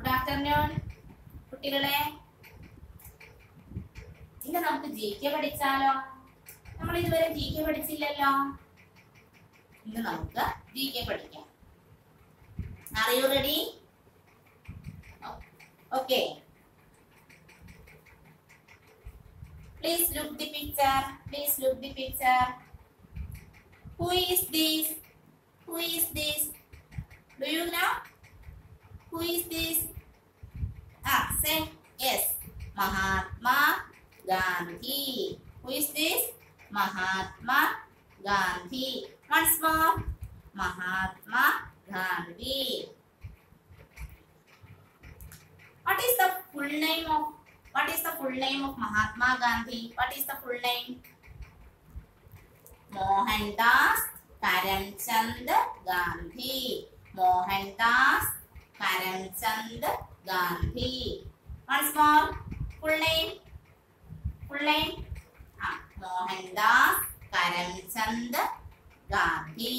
Good afternoon കുട്ടികളെ ഇന്ന് നമുക്ക് ജി കെ പഠിച്ചാലോ നമ്മൾ ഇതുവരെ ജി കെ പഠിച്ചില്ലല്ലോ ഇന്ന് നമുക്ക് ജി കെ പഠിക്കാം are you ready okay please look the picture please look the picture who is this who is this do you know who is this Ah, say yes. Mahatma Gandhi. Who is this? Mahatma Gandhi. Once more. Mahatma Gandhi. What is the full name of what is the full name of Mahatma Gandhi? What is the full name? Mohandas Karamchand Gandhi. Mohandas Karamchand Gandhi. Once more, full name. Full name. Ah, Mohandas Karamchand Gandhi.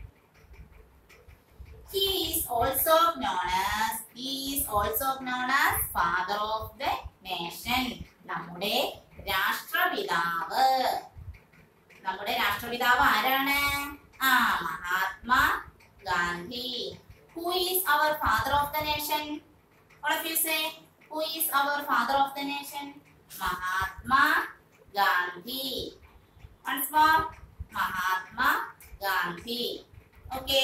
He is also known as he is also known as father of the nation. നമ്മുടെ രാഷ്ട്രപിതാവ് നമ്മുടെ രാഷ്ട്രപിതാവ് ആരാണ് ആ Mahatma Gandhi Who is our father of the nation? All of you say, who is our father of the nation? Mahatma Gandhi. Once more, Mahatma Gandhi. Okay.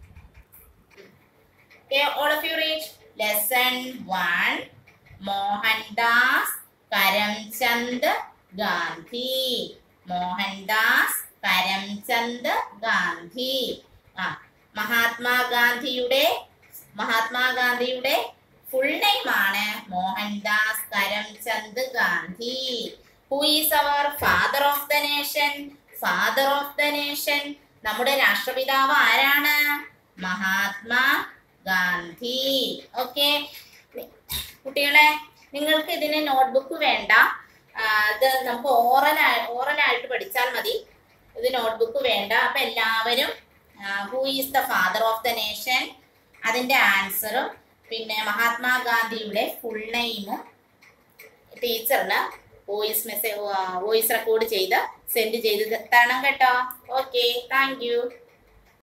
Okay, all of you read lesson one. Mohandas Karamchand Gandhi. Mohandas Karamchand Gandhi. ആ മഹാത്മാഗാന്ധിയുടെ മഹാത്മാഗാന്ധിയുടെ full name ആണ് Mohandas Karamchand Gandhi who is our father of the nation father of the nation നമ്മുടെ രാഷ്ട്രപിതാവ് ആരാണ് Mahatma Gandhi okay കുട്ടികളെ നിങ്ങൾക്ക് ഇതിന് നോട്ട്ബുക്ക് വേണ്ട ആ, ഇത് നമുക്ക് ഓറൽ ഓറലായിട്ട് പഠിച്ചാൽ മതി ഇത് നോട്ട്ബുക്ക് വേണ്ട അപ്പൊ എല്ലാവരും who is the father of the nation അതിന്റെ ആൻസറും പിന്നെ മഹാത്മാഗാന്ധിയുടെ ഫുൾ നെയിമും ടീച്ചറിന് വോയിസ് മെസ്സേജ് വോയിസ് റെക്കോർഡ് ചെയ്ത് സെൻഡ് ചെയ്ത് തരണം കേട്ടോ ഓക്കെ താങ്ക് യു